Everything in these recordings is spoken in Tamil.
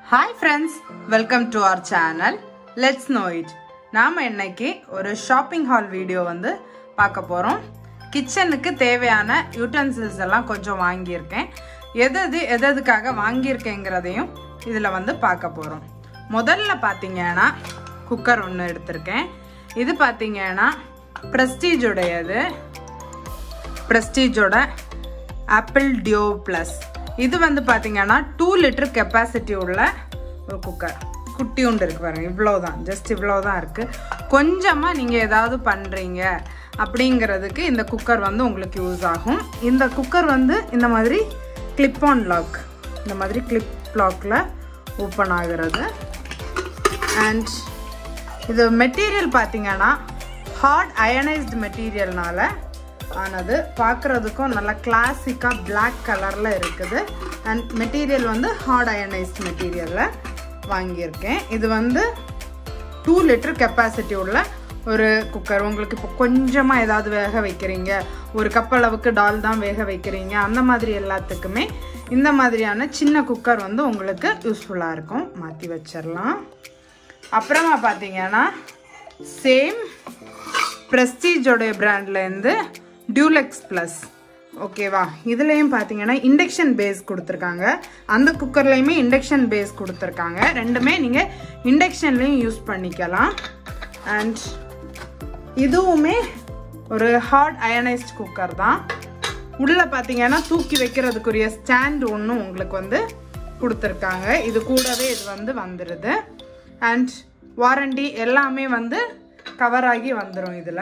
hi friends welcome to our channel let's know it நாம் இன்னைக்கு ஒரு ஷாப்பிங் ஹால் வீடியோ வந்து பார்க்க போகிறோம் கிச்சனுக்கு தேவையான யூட்டன்சில்ஸ் எல்லாம் கொஞ்சம் வாங்கியிருக்கேன் எது எது எது எதுக்காக வாங்கியிருக்கேங்கிறதையும் இதில் வந்து பார்க்க போகிறோம் முதல்ல பார்த்தீங்கன்னா குக்கர் ஒன்று எடுத்திருக்கேன் இது பார்த்தீங்கன்னா ப்ரெஸ்டீஜுடையது ப்ரெஸ்டீஜோட ஆப்பிள் டியோ ப்ளஸ் இது வந்து பார்த்தீங்கன்னா டூ லிட்டர் கெப்பாசிட்டி உள்ள ஒரு குக்கர் குட்டி உண்டு இருக்கு பாருங்க இவ்வளோதான் ஜஸ்ட் இவ்வளோதான் இருக்குது கொஞ்சமாக நீங்கள் ஏதாவது பண்ணுறீங்க அப்படிங்கிறதுக்கு இந்த குக்கர் வந்து உங்களுக்கு யூஸ் ஆகும் இந்த குக்கர் வந்து இந்த மாதிரி கிளிப் ஆன் லாக் இந்த மாதிரி கிளிப் லாக்கில் ஓப்பன் ஆகிறது அண்ட் இது மெட்டீரியல் பார்த்தீங்கன்னா ஹார்ட் அயனைஸ்டு மெட்டீரியல்னால ஆனது பார்க்குறதுக்கும் நல்லா கிளாசிக்காக பிளாக் கலரில் இருக்குது அண்ட் மெட்டீரியல் வந்து ஹார்ட் அயனைஸ்ட் மெட்டீரியலில் வாங்கியிருக்கேன் இது வந்து டூ லிட்டர் கெப்பாசிட்டி உள்ள ஒரு குக்கர் உங்களுக்கு இப்போ கொஞ்சமாக ஏதாவது வேக வைக்கிறீங்க ஒரு கப் அளவுக்கு டால் தான் வேக வைக்கிறீங்க அந்த மாதிரி எல்லாத்துக்குமே இந்த மாதிரியான சின்ன குக்கர் வந்து உங்களுக்கு யூஸ்ஃபுல்லாக இருக்கும் மாற்றி வச்சிடலாம் அப்புறமா பார்த்தீங்கன்னா சேம் ப்ரெஸ்டீஜோடைய பிராண்ட்லேருந்து டியூலெக்ஸ் ப்ளஸ் ஓகேவா இதுலேயும் பார்த்தீங்கன்னா இண்டக்ஷன் பேஸ் கொடுத்துருக்காங்க அந்த குக்கர்லேயுமே இண்டக்ஷன் பேஸ் கொடுத்துருக்காங்க ரெண்டுமே நீங்கள் இண்டக்ஷன்லேயும் யூஸ் பண்ணிக்கலாம் அண்ட் இதுவுமே ஒரு ஹார்ட் அயனைஸ்ட் குக்கர் தான் உள்ளே பார்த்தீங்கன்னா தூக்கி வைக்கிறதுக்குரிய ஸ்டாண்ட் ஒன்றும் உங்களுக்கு வந்து கொடுத்துருக்காங்க இது கூடவே இது வந்து வந்துடுது அண்ட் வாரண்டி எல்லாமே வந்து கவர் ஆகி வந்துடும் இதில்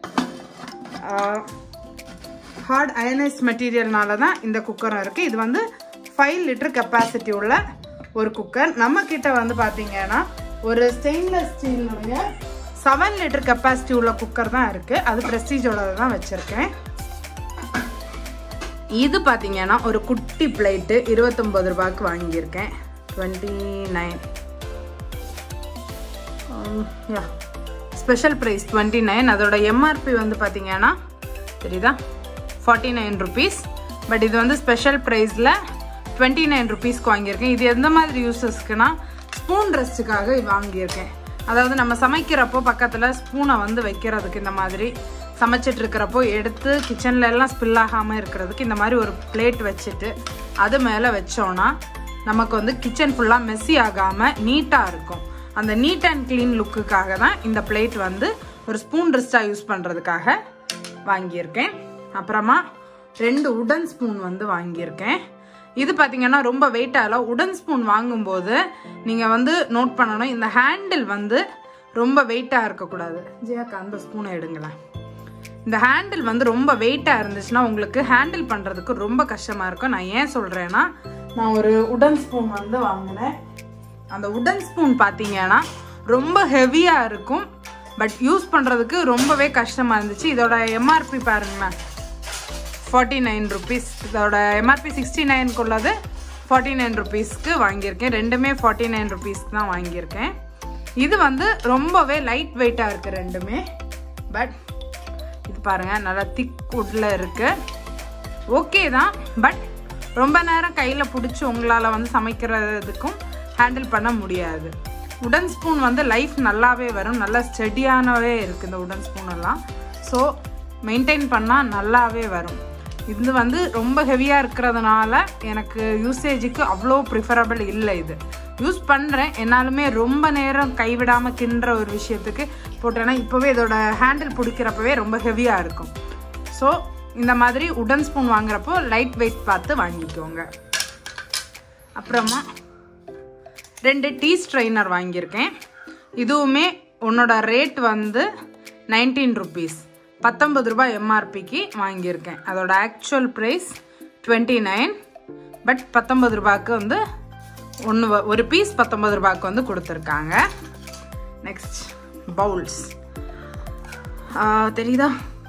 ஹார்ட் அயனைஸ் மெட்டீரியல்னால தான் இந்த குக்கரும் இருக்குது இது வந்து ஃபைவ் லிட்டர் கெப்பாசிட்டி உள்ள ஒரு குக்கர் நம்ம கிட்ட வந்து பார்த்தீங்கன்னா ஒரு ஸ்டெயின்லெஸ் ஸ்டீலுடைய செவன் லிட்டர் கெப்பாசிட்டி உள்ள குக்கர் தான் இருக்குது அது ப்ரெஸ்டீஜோட தான் வச்சுருக்கேன் இது பார்த்தீங்கன்னா ஒரு குட்டி பிளேட்டு இருபத்தொம்பது ரூபாய்க்கு வாங்கியிருக்கேன் டுவெண்ட்டி நைன் யா ஸ்பெஷல் ப்ரைஸ் டுவெண்ட்டி நைன் அதோட எம்ஆர்பி வந்து பார்த்தீங்கன்னா தெரியுதா ஃபார்ட்டி நைன் ருபீஸ் பட் இது வந்து ஸ்பெஷல் ப்ரைஸில் டுவெண்ட்டி நைன் ருபீஸ்க்கு வாங்கியிருக்கேன் இது எந்த மாதிரி யூஸஸ்க்குனா ஸ்பூன் ரெஸ்ட்டுக்காக வாங்கியிருக்கேன் அதாவது நம்ம சமைக்கிறப்போ பக்கத்தில் ஸ்பூனை வந்து வைக்கிறதுக்கு இந்த மாதிரி சமைச்சிட்டு இருக்கிறப்போ எடுத்து கிச்சனில் எல்லாம் ஸ்பில் ஆகாமல் இருக்கிறதுக்கு இந்த மாதிரி ஒரு பிளேட் வச்சுட்டு அது மேலே வச்சோன்னா நமக்கு வந்து கிச்சன் ஃபுல்லாக மெஸ்ஸி ஆகாமல் நீட்டாக இருக்கும் அந்த நீட் அண்ட் க்ளீன் லுக்குக்காக தான் இந்த பிளேட் வந்து ஒரு ஸ்பூன் ரெஸ்ட்டாக யூஸ் பண்ணுறதுக்காக வாங்கியிருக்கேன் அப்புறமா ரெண்டு உடன் ஸ்பூன் வந்து வாங்கியிருக்கேன் இது பார்த்தீங்கன்னா ரொம்ப வெயிட்டால உடன் ஸ்பூன் வாங்கும்போது நீங்கள் வந்து நோட் பண்ணணும் இந்த ஹேண்டில் வந்து ரொம்ப வெயிட்டாக இருக்கக்கூடாது ஜியாக்கா அந்த ஸ்பூனை எடுங்களேன் இந்த ஹேண்டில் வந்து ரொம்ப வெயிட்டாக இருந்துச்சுன்னா உங்களுக்கு ஹேண்டில் பண்ணுறதுக்கு ரொம்ப கஷ்டமாக இருக்கும் நான் ஏன் சொல்கிறேன்னா நான் ஒரு உடன் ஸ்பூன் வந்து வாங்கினேன் அந்த உடன் ஸ்பூன் பார்த்தீங்கன்னா ரொம்ப ஹெவியாக இருக்கும் பட் யூஸ் பண்ணுறதுக்கு ரொம்பவே கஷ்டமாக இருந்துச்சு இதோட எம்ஆர்பி பாருங்களேன் ஃபார்ட்டி நைன் ருபீஸ் இதோட எம்ஆர்பி சிக்ஸ்டி நைனுக்கு உள்ளது ஃபார்ட்டி நைன் ருபீஸ்க்கு வாங்கியிருக்கேன் ரெண்டுமே ஃபார்ட்டி நைன் ருபீஸ்க்கு தான் வாங்கியிருக்கேன் இது வந்து ரொம்பவே லைட் வெயிட்டாக இருக்குது ரெண்டுமே பட் இது பாருங்கள் நல்லா திக் உட்டில் இருக்குது ஓகே தான் பட் ரொம்ப நேரம் கையில் பிடிச்சி உங்களால் வந்து சமைக்கிறதுக்கும் ஹேண்டில் பண்ண முடியாது உடன் ஸ்பூன் வந்து லைஃப் நல்லாவே வரும் நல்லா ஸ்டெடியானவே இருக்குது இந்த உடன் ஸ்பூன் எல்லாம் ஸோ மெயின்டைன் பண்ணால் நல்லாவே வரும் இது வந்து ரொம்ப ஹெவியாக இருக்கிறதுனால எனக்கு யூசேஜுக்கு அவ்வளோ ப்ரிஃபரபிள் இல்லை இது யூஸ் பண்ணுறேன் என்னாலுமே ரொம்ப நேரம் கைவிடாமல் கிண்டுற ஒரு விஷயத்துக்கு போட்டேன்னா இப்போவே இதோட ஹேண்டில் பிடிக்கிறப்பவே ரொம்ப ஹெவியாக இருக்கும் ஸோ இந்த மாதிரி உடன் ஸ்பூன் வாங்குறப்போ லைட் வெயிட் பார்த்து வாங்கிக்கோங்க அப்புறமா ரெண்டு டீ ஸ்ட்ரைனர் வாங்கியிருக்கேன் இதுவுமே உன்னோட ரேட் வந்து நைன்டீன் ருபீஸ் பத்தொம்பது ரூபாய் எம்ஆர்பிக்கு வாங்கியிருக்கேன் அதோட actual price twenty nine but பத்தொம்பது ரூபாய்க்கு வந்து ஒன்று ஒரு பீஸ் பத்தொம்பது ரூபாய்க்கு வந்து கொடுத்துருக்காங்க நெக்ஸ்ட் பவுல்ஸ் தெரியுதா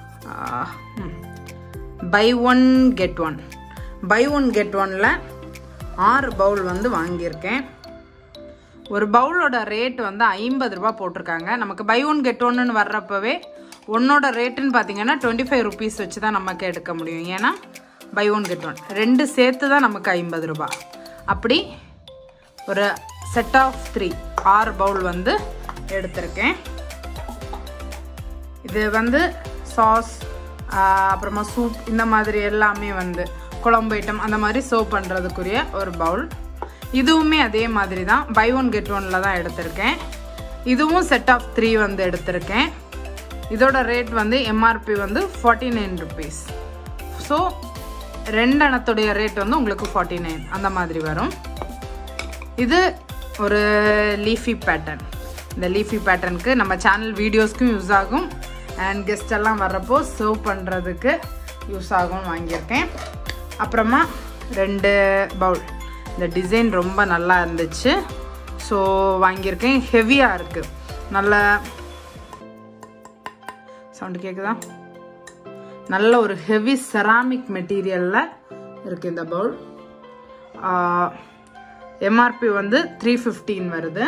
buy one get one buy one get ஒனில் ஆறு பவுல் வந்து வாங்கியிருக்கேன் ஒரு பவுலோட ரேட் வந்து ஐம்பது ரூபா போட்டிருக்காங்க நமக்கு பை ஒன் கெட் ஒன்னு வர்றப்பவே ஒன்னோட ரேட்டுன்னு பார்த்தீங்கன்னா டுவெண்ட்டி ஃபைவ் ருபீஸ் வச்சு தான் நமக்கு எடுக்க முடியும் ஏன்னா பை ஒன் கெட் ஒன் ரெண்டு சேர்த்து தான் நமக்கு ஐம்பது ரூபா அப்படி ஒரு செட் ஆஃப் த்ரீ ஆறு பவுல் வந்து எடுத்திருக்கேன் இது வந்து சாஸ் அப்புறமா சூப் இந்த மாதிரி எல்லாமே வந்து குழம்பு ஐட்டம் அந்த மாதிரி சர்வ் பண்ணுறதுக்குரிய ஒரு பவுல் இதுவுமே அதே மாதிரி தான் பை ஒன் கெட் ஒனில் தான் எடுத்திருக்கேன் இதுவும் செட் ஆஃப் த்ரீ வந்து எடுத்திருக்கேன் இதோட ரேட் வந்து எம்ஆர்பி வந்து ஃபார்ட்டி நைன் ருபீஸ் ஸோ ரெண்டு அணத்துடைய ரேட் வந்து உங்களுக்கு ஃபார்ட்டி நைன் அந்த மாதிரி வரும் இது ஒரு லீஃபி பேட்டர்ன் இந்த லீஃபி பேட்டர்னுக்கு நம்ம சேனல் வீடியோஸ்க்கும் யூஸ் ஆகும் அண்ட் கெஸ்ட் எல்லாம் வர்றப்போ சர்வ் பண்ணுறதுக்கு யூஸ் ஆகும் வாங்கியிருக்கேன் அப்புறமா ரெண்டு பவுல் இந்த டிசைன் ரொம்ப நல்லா இருந்துச்சு ஸோ வாங்கியிருக்கேன் ஹெவியாக இருக்குது நல்ல சவுண்டு கேட்குதா நல்ல ஒரு ஹெவி செராமிக் மெட்டீரியலில் இருக்குது இந்த பவுல் எம்ஆர்பி வந்து த்ரீ ஃபிஃப்டீன் வருது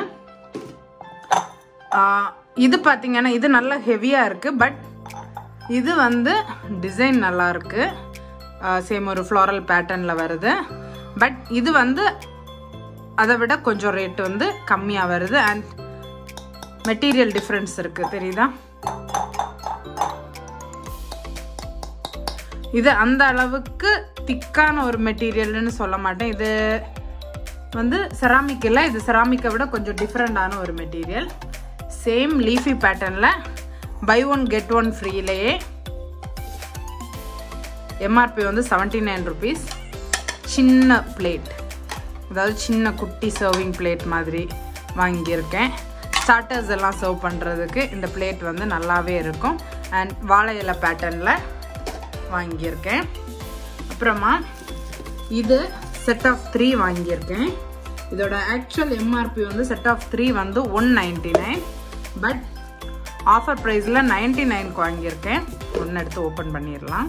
இது பார்த்தீங்கன்னா இது நல்ல ஹெவியாக இருக்குது பட் இது வந்து டிசைன் நல்லா இருக்கு சேம் ஒரு ஃப்ளாரல் பேட்டர்னில் வருது பட் இது வந்து அதை விட கொஞ்சம் ரேட் வந்து கம்மியாக வருது அண்ட் மெட்டீரியல் டிஃப்ரென்ஸ் இருக்குது தெரியுதா இது அந்த அளவுக்கு திக்கான ஒரு மெட்டீரியல்னு சொல்ல மாட்டேன் இது வந்து செராமிக் இல்லை இது செராமிக்கை விட கொஞ்சம் டிஃப்ரெண்டான ஒரு மெட்டீரியல் சேம் லீஃபி பேட்டர்னில் பை ஒன் கெட் ஒன் ஃப்ரீலேயே எம்ஆர்பி வந்து செவன்ட்டி நைன் ருபீஸ் சின்ன பிளேட் அதாவது சின்ன குட்டி சர்விங் பிளேட் மாதிரி வாங்கியிருக்கேன் ஸ்டார்டர்ஸ் எல்லாம் சர்வ் பண்ணுறதுக்கு இந்த பிளேட் வந்து நல்லாவே இருக்கும் அண்ட் வாழை இலை பேட்டர்னில் வாங்கியிருக்கேன் அப்புறமா இது செட் ஆஃப் த்ரீ வாங்கியிருக்கேன் இதோட ஆக்சுவல் எம்ஆர்பி வந்து செட் ஆஃப் த்ரீ வந்து one ninety nine but offer ப்ரைஸில் நைன்டி நைனுக்கு வாங்கியிருக்கேன் ஒன்று எடுத்து ஓப்பன் பண்ணிடலாம்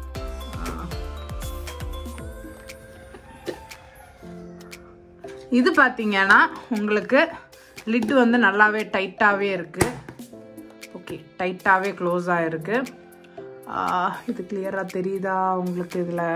இது பார்த்தீங்கன்னா உங்களுக்கு லிட்டு வந்து நல்லாவே டைட்டாகவே இருக்குது ஓகே டைட்டாகவே க்ளோஸ் ஆகிருக்கு இது கிளியராக தெரியுதா உங்களுக்கு இதில்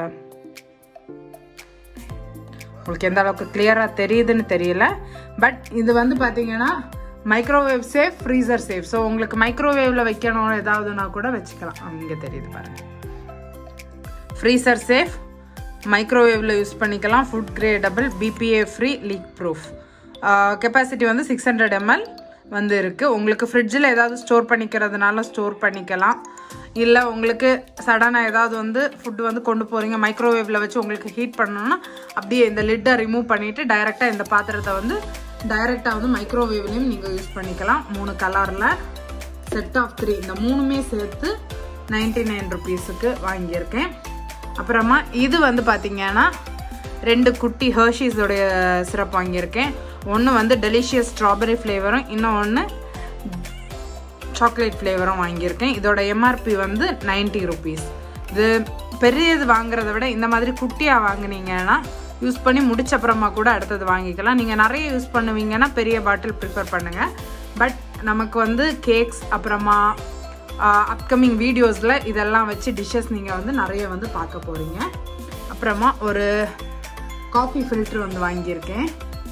உங்களுக்கு எந்த அளவுக்கு கிளியராக தெரியுதுன்னு தெரியல பட் இது வந்து பார்த்தீங்கன்னா microwave safe freezer safe so உங்களுக்கு மைக்ரோவேவில் வைக்கணும் ஏதாவதுனா கூட வச்சுக்கலாம் இங்கே தெரியுது பாருங்கள் ஃப்ரீசர் சேஃப் மைக்ரோவேவில் யூஸ் பண்ணிக்கலாம் food gradable BPA free leak proof capacity வந்து சிக்ஸ் ஹண்ட்ரட் எம்எல் வந்து இருக்குது உங்களுக்கு ஃப்ரிட்ஜில் ஏதாவது ஸ்டோர் பண்ணிக்கிறதுனால ஸ்டோர் பண்ணிக்கலாம் இல்லை உங்களுக்கு சடனாக ஏதாவது வந்து ஃபுட்டு வந்து கொண்டு போகிறீங்க மைக்ரோவேவில் வச்சு உங்களுக்கு ஹீட் பண்ணணும்னா அப்படியே இந்த லிட்டை ரிமூவ் பண்ணிவிட்டு டைரெக்டாக இந்த பாத்திரத்தை வந்து டைரெக்டாக வந்து மைக்ரோவேவ்லேயும் நீங்கள் யூஸ் பண்ணிக்கலாம் மூணு கலரில் செட் ஆஃப் த்ரீ இந்த மூணுமே சேர்த்து நைன்டி நைன் ருபீஸுக்கு வாங்கியிருக்கேன் அப்புறமா இது வந்து பார்த்தீங்கன்னா ரெண்டு குட்டி ஹர்ஷீஸோடைய சிரப் வாங்கியிருக்கேன் ஒன்று வந்து டெலிஷியஸ் ஸ்ட்ராபெரி ஃப்ளேவரும் இன்னும் ஒன்று சாக்லேட் ஃப்ளேவரும் வாங்கியிருக்கேன் இதோட எம்ஆர்பி வந்து நைன்ட்டி ருபீஸ் இது பெரியது வாங்குறத விட இந்த மாதிரி குட்டியாக வாங்கினீங்கன்னா யூஸ் பண்ணி முடிச்ச அப்புறமா கூட அடுத்தது வாங்கிக்கலாம் நீங்கள் நிறைய யூஸ் பண்ணுவீங்கன்னா பெரிய பாட்டில் ப்ரிஃபர் பண்ணுங்கள் பட் நமக்கு வந்து கேக்ஸ் அப்புறமா அப்கமிங் வீடியோஸில் இதெல்லாம் வச்சு டிஷ்ஷஸ் நீங்கள் வந்து நிறைய வந்து பார்க்க போகிறீங்க அப்புறமா ஒரு காஃபி ஃபில்ட்ரு வந்து வாங்கியிருக்கேன்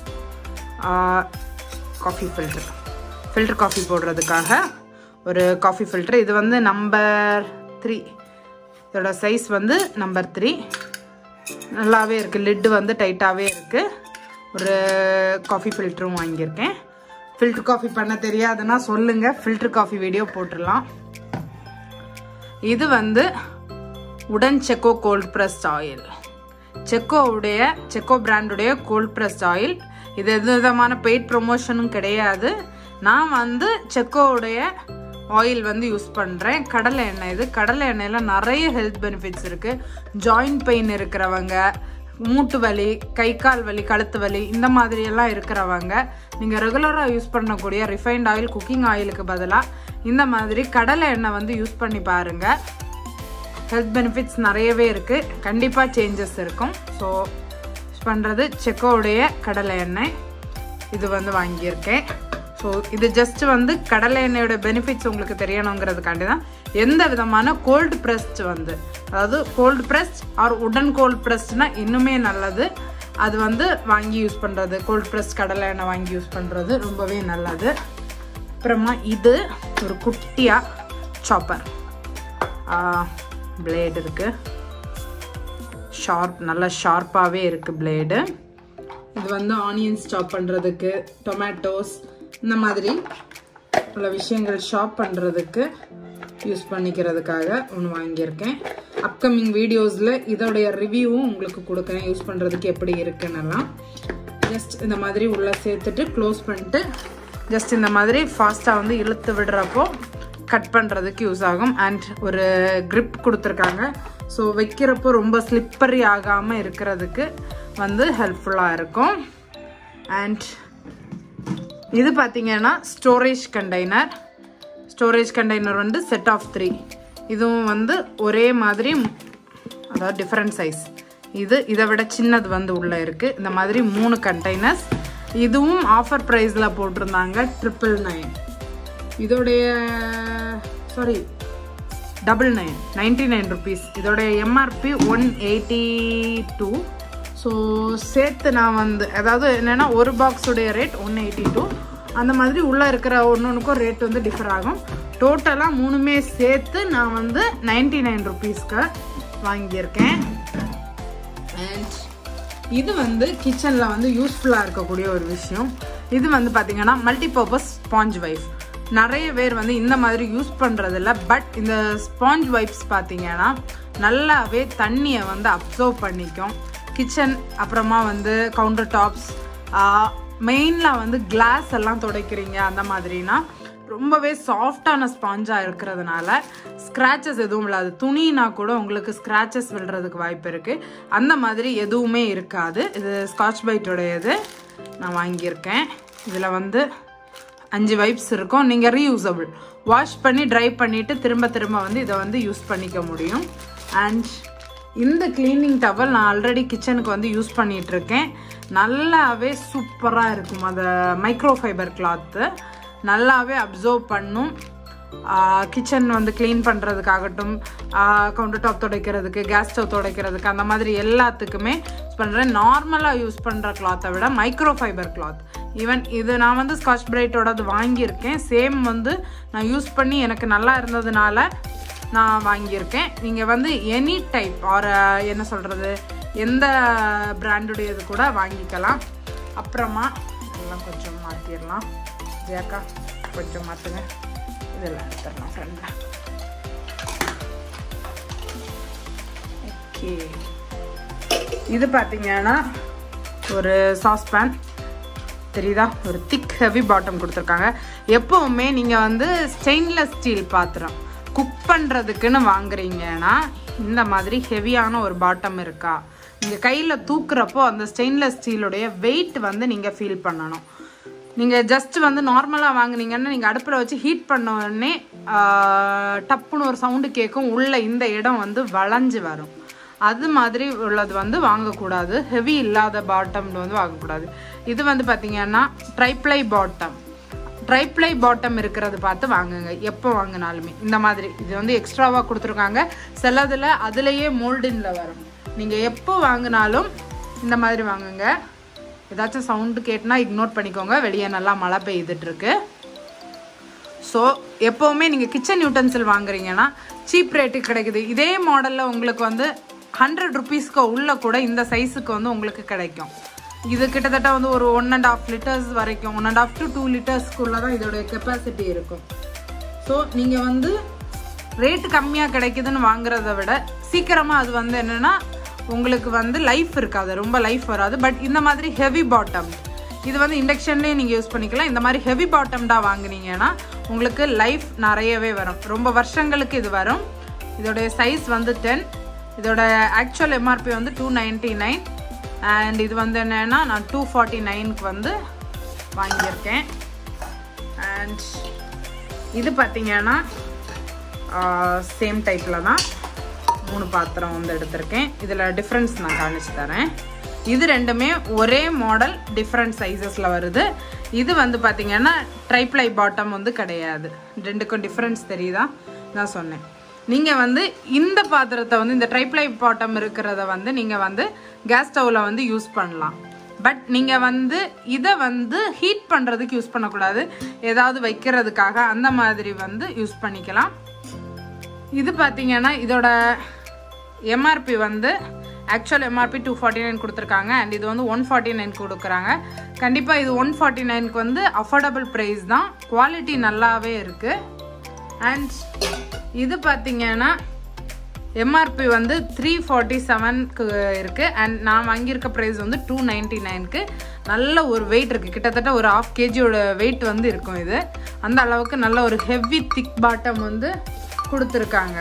காஃபி ஃபில்ட்ரு ஃபில்டர் காஃபி போடுறதுக்காக ஒரு காஃபி ஃபில்ட்ரு இது வந்து நம்பர் த்ரீ இதோட சைஸ் வந்து நம்பர் த்ரீ நல்லாவே இருக்குது லிட்டு வந்து டைட்டாகவே இருக்குது ஒரு காஃபி ஃபில்ட்ரும் வாங்கியிருக்கேன் ஃபில்ட்ரு காஃபி பண்ண தெரியாதுன்னா சொல்லுங்கள் ஃபில்ட்ரு காஃபி வீடியோ போட்டுடலாம் இது வந்து உடன் செக்கோ கோல்ட் ப்ரெஸ்ட் ஆயில் செக்கோவுடைய செக்கோ பிராண்டுடைய கோல்ட் ப்ரெஸ்ட் ஆயில் இது எந்த விதமான பெய்ட் ப்ரொமோஷனும் கிடையாது நான் வந்து செக்கோவுடைய ஆயில் வந்து யூஸ் பண்ணுறேன் கடலை எண்ணெய் இது கடலை எண்ணெயில் நிறைய ஹெல்த் பெனிஃபிட்ஸ் இருக்குது ஜாயிண்ட் பெயின் இருக்கிறவங்க மூட்டு வலி கை கால் வலி கழுத்து வலி இந்த மாதிரி எல்லாம் இருக்கிறவங்க நீங்கள் ரெகுலராக யூஸ் பண்ணக்கூடிய ரிஃபைண்ட் ஆயில் குக்கிங் ஆயிலுக்கு பதிலாக இந்த மாதிரி கடலை எண்ணெய் வந்து யூஸ் பண்ணி பாருங்கள் ஹெல்த் பெனிஃபிட்ஸ் நிறையவே இருக்குது கண்டிப்பாக சேஞ்சஸ் இருக்கும் ஸோ யூஸ் பண்ணுறது செக்கோவுடைய கடலை எண்ணெய் இது வந்து வாங்கியிருக்கேன் ஸோ இது ஜஸ்ட் வந்து கடலை எண்ணெயோட பெனிஃபிட்ஸ் உங்களுக்கு தெரியணுங்கிறதுக்காண்டி தான் எந்த விதமான கோல்டு ப்ரெஸ்ட் வந்து அதாவது கோல்டு ப்ரெஸ்ட் ஆர் உடன் கோல்டு ப்ரெஸ்ட்னா இன்னுமே நல்லது அது வந்து வாங்கி யூஸ் பண்ணுறது கோல்ட் ப்ரெஸ் கடலை எண்ணெய் வாங்கி யூஸ் பண்ணுறது ரொம்பவே நல்லது அப்புறமா இது ஒரு குட்டியாக சாப்பர் பிளேடு இருக்குது ஷார்ப் நல்லா ஷார்ப்பாகவே இருக்குது பிளேடு இது வந்து ஆனியன்ஸ் சாப் பண்ணுறதுக்கு டொமேட்டோஸ் இந்த மாதிரி உள்ள விஷயங்கள் ஷாப் பண்ணுறதுக்கு யூஸ் பண்ணிக்கிறதுக்காக ஒன்று வாங்கியிருக்கேன் அப்கமிங் வீடியோஸில் இதோடைய ரிவ்யூவும் உங்களுக்கு கொடுக்குறேன் யூஸ் பண்ணுறதுக்கு எப்படி இருக்குன்னெல்லாம் ஜஸ்ட் இந்த மாதிரி உள்ளே சேர்த்துட்டு க்ளோஸ் பண்ணிட்டு ஜஸ்ட் இந்த மாதிரி ஃபாஸ்ட்டாக வந்து இழுத்து விடுறப்போ கட் பண்ணுறதுக்கு யூஸ் ஆகும் அண்ட் ஒரு grip கொடுத்துருக்காங்க ஸோ வைக்கிறப்போ ரொம்ப ஸ்லிப்பரி ஆகாமல் இருக்கிறதுக்கு வந்து ஹெல்ப்ஃபுல்லாக இருக்கும் அண்ட் இது பார்த்தீங்கன்னா ஸ்டோரேஜ் கண்டெய்னர் ஸ்டோரேஜ் கண்டெய்னர் வந்து செட் ஆஃப் த்ரீ இதுவும் வந்து ஒரே மாதிரி அதாவது டிஃப்ரெண்ட் சைஸ் இது இதை விட சின்னது வந்து உள்ளே இருக்குது இந்த மாதிரி மூணு கண்டெய்னர்ஸ் இதுவும் ஆஃபர் ப்ரைஸில் போட்டிருந்தாங்க ட்ரிபிள் நைன் இதோடைய sorry double nine ninety nine rupees இதோடைய MRP one eighty two so சேர்த்து நான் வந்து அதாவது என்னென்னா ஒரு பாக்ஸுடைய ரேட் ஒன் எயிட்டி டூ அந்த மாதிரி உள்ளே இருக்கிற ஒன்று ஒன்றுக்கும் ரேட் வந்து டிஃபர் ஆகும் டோட்டலாக மூணுமே சேர்த்து நான் வந்து நைன்டி நைன் ருபீஸ்க்கு வாங்கியிருக்கேன் அண்ட் இது வந்து கிச்சனில் வந்து யூஸ்ஃபுல்லாக இருக்கக்கூடிய ஒரு விஷயம் இது வந்து பார்த்தீங்கன்னா மல்டிபர்பஸ் ஸ்பாஞ்ச் வைஃப் நிறைய பேர் வந்து இந்த மாதிரி யூஸ் பண்ணுறதில்ல பட் இந்த ஸ்பாஞ்ச் வைப்ஸ் பார்த்தீங்கன்னா நல்லாவே தண்ணியை வந்து அப்சர்வ் பண்ணிக்கும் கிச்சன் அப்புறமா வந்து கவுண்டர் டாப்ஸ் மெயினில் வந்து கிளாஸ் எல்லாம் துடைக்கிறீங்க அந்த மாதிரினா ரொம்பவே சாஃப்டான ஸ்பாஞ்சாக இருக்கிறதுனால ஸ்க்ராச்சஸ் எதுவும் இல்லாது துணினா கூட உங்களுக்கு ஸ்க்ராச்சஸ் விழுறதுக்கு வாய்ப்பு இருக்குது அந்த மாதிரி எதுவுமே இருக்காது இது ஸ்காட்ச் பைட்டோடையது நான் வாங்கியிருக்கேன் இதில் வந்து அஞ்சு வைப்ஸ் இருக்கும் நீங்கள் ரீயூசபிள் வாஷ் பண்ணி ட்ரை பண்ணிவிட்டு திரும்ப திரும்ப வந்து இதை வந்து யூஸ் பண்ணிக்க முடியும் அண்ட் இந்த க்ளீனிங் டவல் நான் ஆல்ரெடி கிச்சனுக்கு வந்து யூஸ் பண்ணிட்டு இருக்கேன் நல்லாவே சூப்பராக இருக்கும் அந்த மைக்ரோ ஃபைபர் கிளாத்து நல்லாவே அப்சர்வ் பண்ணும் கிச்சன் வந்து க்ளீன் பண்ணுறதுக்காகட்டும் கவுண்டர் டாப் துடைக்கிறதுக்கு கேஸ் ஸ்டவ் துடைக்கிறதுக்கு அந்த மாதிரி எல்லாத்துக்குமே யூஸ் பண்ணுறேன் நார்மலாக யூஸ் பண்ணுற கிளாத்தை விட மைக்ரோ ஃபைபர் கிளாத் ஈவன் இது நான் வந்து ஸ்காட்ச் பிரைட்டோடது வாங்கியிருக்கேன் சேம் வந்து நான் யூஸ் பண்ணி எனக்கு நல்லா இருந்ததுனால நான் வாங்கியிருக்கேன் நீங்கள் வந்து எனி டைப் ஆர் என்ன சொல்கிறது எந்த பிராண்டுடையது கூட வாங்கிக்கலாம் அப்புறமா எல்லாம் கொஞ்சம் மாற்றிடலாம் ஜேக்கா கொஞ்சம் மாற்றுங்க இதெல்லாம் எடுத்துடலாம் ஃப்ரெண்டில் ஓகே இது பார்த்தீங்கன்னா ஒரு சாஸ்பேன் தெரியுதா ஒரு திக் ஹெவி பாட்டம் கொடுத்துருக்காங்க எப்போவுமே நீங்கள் வந்து ஸ்டெயின்லெஸ் ஸ்டீல் பாத்திரம் குக் பண்ணுறதுக்குன்னு வாங்குறீங்கன்னா இந்த மாதிரி ஹெவியான ஒரு பாட்டம் இருக்கா நீங்கள் கையில் தூக்குறப்போ அந்த ஸ்டெயின்லெஸ் ஸ்டீலுடைய வெயிட் வந்து நீங்கள் ஃபீல் பண்ணணும் நீங்கள் ஜஸ்ட் வந்து நார்மலாக வாங்குனீங்கன்னா நீங்கள் அடுப்பில் வச்சு ஹீட் பண்ண உடனே டப்புன்னு ஒரு சவுண்டு கேட்கும் உள்ள இந்த இடம் வந்து வளைஞ்சு வரும் அது மாதிரி உள்ளது வந்து வாங்கக்கூடாது ஹெவி இல்லாத பாட்டம் வந்து வாங்கக்கூடாது இது வந்து பார்த்தீங்கன்னா ட்ரைப்ளை பாட்டம் ட்ரைப்ளை பாட்டம் இருக்கிறது பார்த்து வாங்குங்க எப்போ வாங்கினாலுமே இந்த மாதிரி இது வந்து எக்ஸ்ட்ராவாக கொடுத்துருக்காங்க சிலதில் அதுலேயே மோல்டின்ல வரும் நீங்கள் எப்போ வாங்கினாலும் இந்த மாதிரி வாங்குங்க ஏதாச்சும் சவுண்டு கேட்டுனா இக்னோர் பண்ணிக்கோங்க வெளியே நல்லா மழை பெய்துட்டு இருக்கு ஸோ எப்போவுமே நீங்கள் கிச்சன் யூட்டன்சில் வாங்குறீங்கன்னா சீப் ரேட்டுக்கு கிடைக்குது இதே மாடலில் உங்களுக்கு வந்து ஹண்ட்ரட் ருபீஸ்க்கு உள்ள கூட இந்த சைஸுக்கு வந்து உங்களுக்கு கிடைக்கும் இது கிட்டத்தட்ட வந்து ஒரு ஒன் அண்ட் ஆஃப் லிட்டர்ஸ் வரைக்கும் one and half to two லிட்டர்ஸ்க்குள்ள தான் இதோடைய கெப்பாசிட்டி இருக்கும் ஸோ நீங்கள் வந்து ரேட்டு கம்மியாக கிடைக்குதுன்னு வாங்குறத விட சீக்கிரமாக அது வந்து என்னென்னா உங்களுக்கு வந்து லைஃப் இருக்காது ரொம்ப லைஃப் வராது பட் இந்த மாதிரி ஹெவி பாட்டம் இது வந்து இண்டக்ஷன்லேயே நீங்கள் யூஸ் பண்ணிக்கலாம் இந்த மாதிரி ஹெவி பாட்டம்டாக வாங்குனீங்கன்னா உங்களுக்கு லைஃப் நிறையவே வரும் ரொம்ப வருஷங்களுக்கு இது வரும் இதோடைய சைஸ் வந்து டென் இதோட ஆக்சுவல் எம்ஆர்பி வந்து டூ நைன்ட்டி நைன் அண்ட் இது வந்து என்னென்னா நான் டூ ஃபார்ட்டி நைனுக்கு வந்து வாங்கியிருக்கேன் அண்ட் இது பார்த்தீங்கன்னா சேம் டைப்பில் தான் மூணு பாத்திரம் வந்து எடுத்திருக்கேன் இதில் டிஃப்ரென்ஸ் நான் காமிச்சு தரேன் இது ரெண்டுமே ஒரே மாடல் டிஃப்ரெண்ட் சைஸஸில் வருது இது வந்து பார்த்தீங்கன்னா ட்ரைப்ளை பாட்டம் வந்து கிடையாது ரெண்டுக்கும் டிஃப்ரென்ஸ் தெரியுதா நான் சொன்னேன் நீங்கள் வந்து இந்த பாத்திரத்தை வந்து இந்த ட்ரைப்ளை பாட்டம் இருக்கிறத வந்து நீங்கள் வந்து கேஸ் ஸ்டவ்வில் வந்து யூஸ் பண்ணலாம் பட் நீங்கள் வந்து இதை வந்து ஹீட் பண்ணுறதுக்கு யூஸ் பண்ணக்கூடாது ஏதாவது வைக்கிறதுக்காக அந்த மாதிரி வந்து யூஸ் பண்ணிக்கலாம் இது பார்த்தீங்கன்னா இதோட எம்ஆர்பி வந்து actual MRP two forty nine கொடுத்துருக்காங்க அண்ட் இது வந்து ஒன் ஃபார்ட்டி நைன் கொடுக்குறாங்க கண்டிப்பாக இது ஒன் ஃபார்ட்டி நைனுக்கு வந்து அஃபோர்டபுள் ப்ரைஸ் தான் குவாலிட்டி நல்லாவே இருக்குது அண்ட் இது பார்த்தீங்கன்னா எம்ஆர்பி வந்து த்ரீ ஃபார்ட்டி செவனுக்கு இருக்குது அண்ட் நான் வாங்கியிருக்க ப்ரைஸ் வந்து டூ நைன்ட்டி நைனுக்கு நல்ல ஒரு வெயிட் இருக்குது கிட்டத்தட்ட ஒரு ஆஃப் கேஜியோட வெயிட் வந்து இருக்கும் இது அந்த அளவுக்கு நல்ல ஒரு ஹெவி திக் பாட்டம் வந்து கொடுத்துருக்காங்க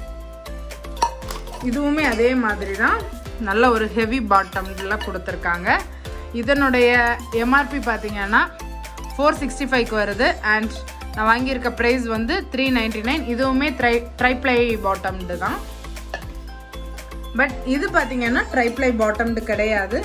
இதுவுமே அதே மாதிரி தான் நல்ல ஒரு ஹெவி பாட்டம்ல கொடுத்துருக்காங்க இதனுடைய எம்ஆர்பி பார்த்தீங்கன்னா ஃபோர் சிக்ஸ்டி ஃபைவ்க்கு வருது அண்ட் நான் வாங்கியிருக்க ப்ரைஸ் வந்து த்ரீ நைன்டி நைன் இதுவுமே ட்ரை ட்ரைப்ளை பாட்டம்டு தான் பட் இது பார்த்தீங்கன்னா ட்ரைப்ளை பாட்டம்டு கிடையாது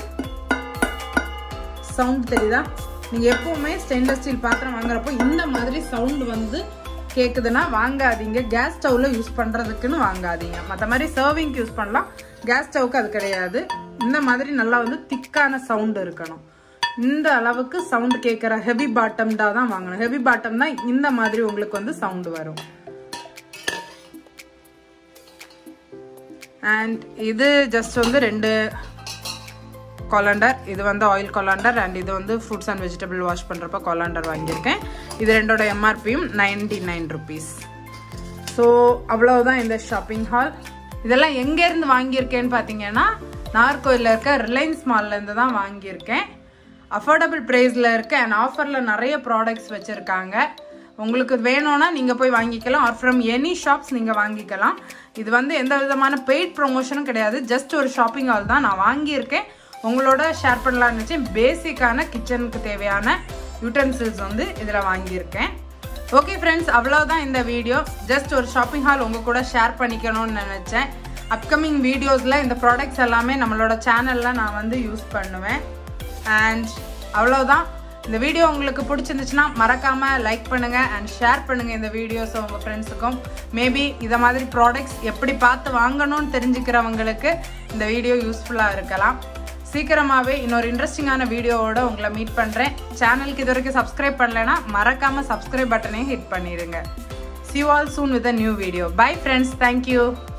சவுண்ட் தெரியுதா நீங்கள் எப்பவுமே ஸ்டெயின்லெஸ் ஸ்டீல் பாத்திரம் வாங்குறப்போ இந்த மாதிரி சவுண்ட் வந்து கேட்குதுன்னா வாங்காதீங்க கேஸ் ஸ்டவ்வில் யூஸ் பண்ணுறதுக்குன்னு வாங்காதீங்க மற்ற மாதிரி சர்விங்க்கு யூஸ் பண்ணலாம் கேஸ் ஸ்டவ்க்கு அது கிடையாது இந்த மாதிரி நல்லா வந்து திக்கான சவுண்ட் இருக்கணும் இந்த அளவுக்கு சவுண்ட் கேட்குற ஹெவி பாட்டம்டா தான் வாங்கணும் ஹெவி பாட்டம் தான் இந்த மாதிரி உங்களுக்கு வந்து சவுண்ட் வரும் அண்ட் இது ஜஸ்ட் வந்து ரெண்டு கொலாண்டர் இது வந்து ஆயில் கொலாண்டர் அண்ட் இது வந்து ஃப்ரூட்ஸ் அண்ட் வெஜிடபிள் வாஷ் பண்ணுறப்ப கொலாண்டர் வாங்கியிருக்கேன் இது ரெண்டோட எம்ஆர்பியும் நைன்டி நைன் ருபீஸ் ஸோ அவ்வளவுதான் இந்த ஷாப்பிங் ஹால் இதெல்லாம் எங்கேருந்து வாங்கியிருக்கேன்னு பார்த்தீங்கன்னா நாகர்கோயிலில் இருக்க ரிலையன்ஸ் மால்லேருந்து தான் வாங்கியிருக்கேன் அஃபோர்டபுள் ப்ரைஸில் இருக்க அண்ட் ஆஃபரில் நிறைய ப்ராடக்ட்ஸ் வச்சுருக்காங்க உங்களுக்கு வேணும்னா நீங்கள் போய் வாங்கிக்கலாம் ஆர் ஃப்ரம் எனி ஷாப்ஸ் நீங்கள் வாங்கிக்கலாம் இது வந்து எந்த விதமான பெய்ட் ப்ரொமோஷனும் கிடையாது ஜஸ்ட் ஒரு ஷாப்பிங் ஹால் தான் நான் வாங்கியிருக்கேன் உங்களோட ஷேர் பண்ணலான்னு வச்சு பேசிக்கான கிச்சனுக்கு தேவையான யூட்டன்சில்ஸ் வந்து இதில் வாங்கியிருக்கேன் ஓகே ஃப்ரெண்ட்ஸ் அவ்வளோதான் இந்த வீடியோ ஜஸ்ட் ஒரு ஷாப்பிங் ஹால் உங்கள் கூட ஷேர் பண்ணிக்கணும்னு நினச்சேன் அப்கமிங் வீடியோஸில் இந்த ப்ராடக்ட்ஸ் எல்லாமே நம்மளோட சேனலில் நான் வந்து யூஸ் பண்ணுவேன் அண்ட் அவ்வளோதான் இந்த வீடியோ உங்களுக்கு பிடிச்சிருந்துச்சுன்னா மறக்காமல் லைக் பண்ணுங்கள் அண்ட் ஷேர் பண்ணுங்கள் இந்த வீடியோஸை உங்கள் ஃப்ரெண்ட்ஸுக்கும் மேபி இதை மாதிரி ப்ராடக்ட்ஸ் எப்படி பார்த்து வாங்கணும்னு தெரிஞ்சுக்கிறவங்களுக்கு இந்த வீடியோ யூஸ்ஃபுல்லாக இருக்கலாம் சீக்கிரமாகவே இன்னொரு இன்ட்ரெஸ்டிங்கான வீடியோவோட உங்களை மீட் பண்ணுறேன் சேனலுக்கு இது வரைக்கும் சப்ஸ்கிரைப் பண்ணலைன்னா மறக்காமல் சப்ஸ்கிரைப் பட்டனையும் ஹிட் பண்ணிடுங்க see all soon with a new video bye friends thank you